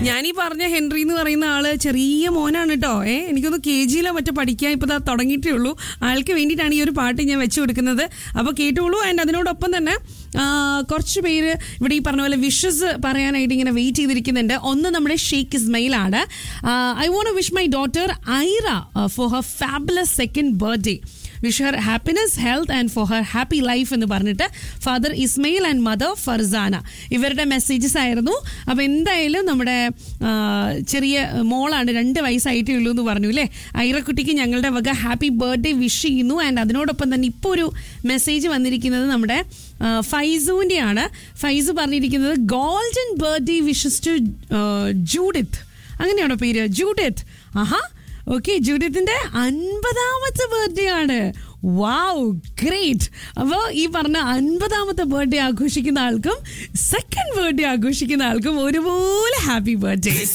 ഞാനീ പറഞ്ഞ ഹെൻറി എന്ന് പറയുന്ന ആള് ചെറിയ മോനാണ് കേട്ടോ ഏ എനിക്കൊന്ന് കെ ജിയിലോ മറ്റോ പഠിക്കാൻ ഇപ്പൊ ദാ തുടങ്ങിയിട്ടേ ഉള്ളൂ ആൾക്ക് വേണ്ടിയിട്ടാണ് ഈ ഒരു പാട്ട് ഞാൻ വെച്ചു കൊടുക്കുന്നത് അപ്പോൾ കേട്ടോളൂ ആൻഡ് അതിനോടൊപ്പം തന്നെ ആ, കുറച്ച് പേര് ഇവിടെ ഈ പറഞ്ഞ പോലെ വിഷസ് പറയാനായിട്ട് ഇങ്ങനെ വെയിറ്റ് ചെയ്തിരിക്കുന്നുണ്ട് ഒന്ന് നമ്മുടെ ഷെയ്ഖ് ഇസ്മയിൽ ആണ് I want wish my daughter Aira for her fabulous second birthday wish her happiness health and for her happy life എന്ന് പറഞ്ഞിട്ട് father Ismail and mother Farsana ഇവരുടെ മെസ്സേജസ് ആയിരുന്നു അപ്പോൾ എന്തായാലും നമ്മുടെ ആ, ചെറിയ മോളാണ് രണ്ട് വയസ്സായിട്ടേ ഉള്ളൂ എന്ന് പറഞ്ഞു അല്ലേ ഐറക്കുട്ടിക്ക് ഞങ്ങളുടെ വക ഹാപ്പി ബർത്ത്ഡേ വിഷ് ചെയ്യുന്നു ആൻഡ് അതിനോടൊപ്പം തന്നെ ഇപ്പോൾ ഒരു മെസ്സേജ് വന്നിരിക്കുന്നത് നമ്മുടെ ആ, ഫൈസുവിൻ്റെ ആണ് ഫൈസു പറഞ്ഞിരിക്കുന്നത് golden birthday wishes to Judith അങ്ങനെയാണോ പേര് ജൂഡിത്ത് ആഹാ ഓക്കെ ജൂഡിത്തിന്റെ അൻപതാമത്തെ ബർത്ത്ഡേ ആണ് വാവ് ഗ്രേറ്റ് അപ്പോൾ ഈ പറഞ്ഞ അൻപതാമത്തെ ബർത്ത്ഡേ ആഘോഷിക്കുന്ന ആൾക്കും സെക്കൻഡ് ബർത്ത്ഡേ ആഘോഷിക്കുന്ന ആൾക്കും ഒരുപോലെ ഹാപ്പി ബർത്ത്ഡേ